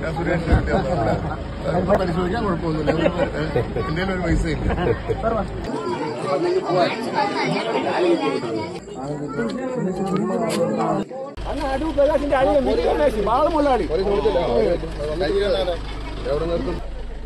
ഞാൻ സുരേഷ് ഇവിടെ പരിശോധിക്കാൻ കുഴപ്പമൊന്നുമില്ല എന്റെ ഒരു പൈസ ഇല്ല എവിടെ നിർത്തും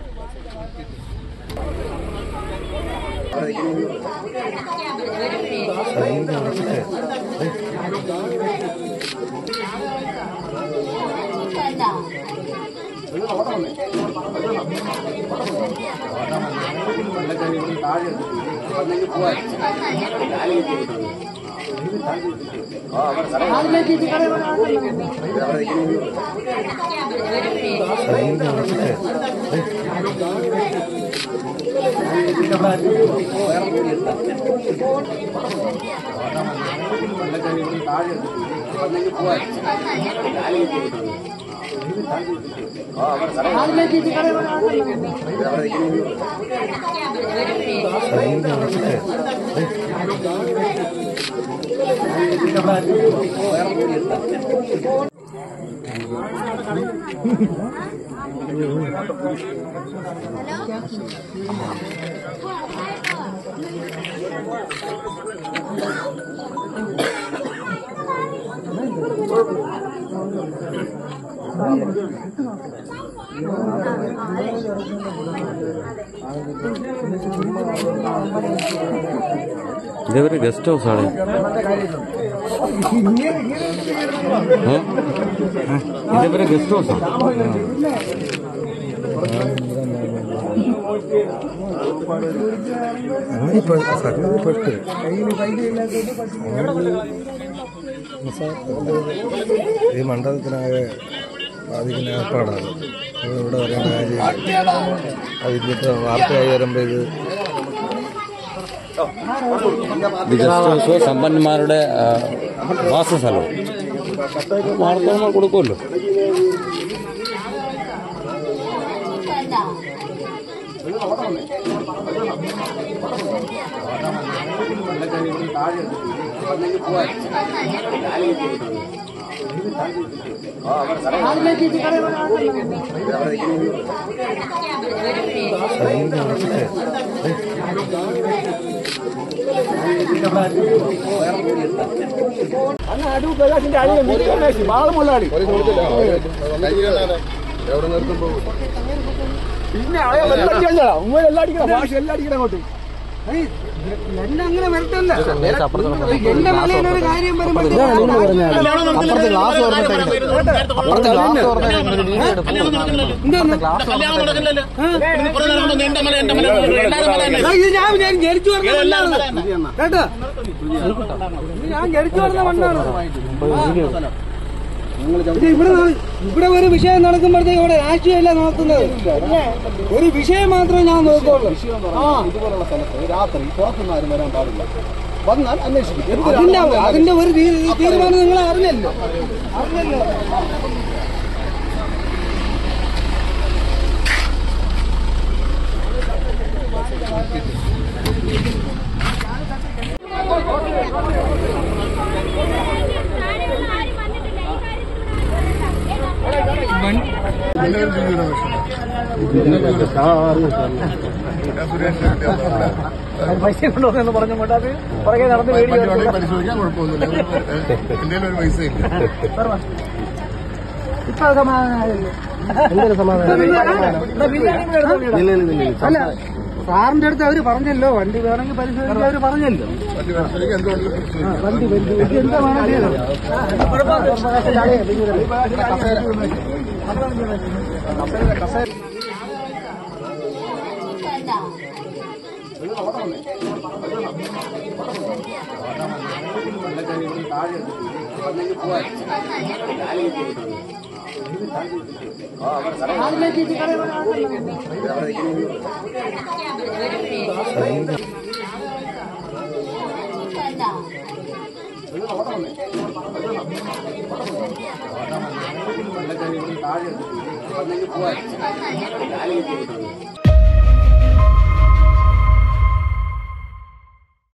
ഇതേവരെ ഗസ്റ്റ് ഹൗസ് ആണ് ഏ? ഇതേവരെ ഗസ്റ്റ് ഹൗസ് ആണ് ഈ മണ്ഡലത്തിനാകെ ബാധിക്കുന്ന ഏർപ്പാടാണ് ഇത് ഇവിടെ വരേണ്ട കാര്യമില്ല അതിപ്പോൾ വാർത്തയായി വരുമ്പോൾ ഇത് ഇത് ഗസ്റ്റ് ഹൗസ് സമ്പന്നന്മാരുടെ ആ, വാസസ്ഥലം വാർത്ത നമ്മൾ കൊടുക്കുമല്ലോ എവിടെ നിർത്തുമ്പോ എന്നെ അങ്ങനെ വരട്ടല്ല എന്റെ മലയിലൊരു കാര്യം ഇത് ഞാൻ ഞാൻ ജനിച്ചു പറഞ്ഞ മണ്ണാണ് കേട്ടോ ഇത് ഞാൻ ജനിച്ചു പറഞ്ഞ മണ്ണാണ് ഇത് ഇവിടെ ന- ഇവിടെ ഒരു വിഷയം നടക്കുമ്പോഴത്തേക്ക് ഇവിടെ രാഷ്ട്രീയമല്ല നോക്കുന്നത് ഒരു വിഷയം മാത്രമേ ഞാൻ നോക്കുള്ളൂ ആ ഇതുപോലുള്ള സ്ഥലത്ത് രാത്രി പുറത്തുനിന്ന് ആരും വരാൻ പാടില്ല വന്നാൽ അന്വേഷിക്കും അതിന്റെ അതിന്റെ ഒരു തീ- തീരുമാനം നിങ്ങൾ അറിഞ്ഞല്ലോ അറിഞ്ഞല്ലോ എന്റെ ഒരു ജീവിതം ഞാൻ സുരേഷ് ഇവിടെ പൈസ കൊണ്ടുവന്നു പറഞ്ഞു കൊണ്ട് അത് പുറകെ നടന്ന് മറ്റുവാണെങ്കിൽ പരിശോധിക്കാൻ കുഴപ്പമൊന്നുമില്ല എന്റെ ഒരു പൈസ ഇല്ല ഇപ്പൊ സമാധാനമായല്ലോ അല്ല സാറിന്റെ അടുത്ത് അവര് പറഞ്ഞല്ലോ വണ്ടി വേണമെങ്കിൽ പരിശോധിക്കാൻ അവര് പറഞ്ഞല്ലോ മറ്റു പരിശോധിക്കാൻ എന്തുകൊണ്ടും പരിശോധിക്കാം വണ്ടി പരിശോധിച്ച് എന്താ വേണം താഴെ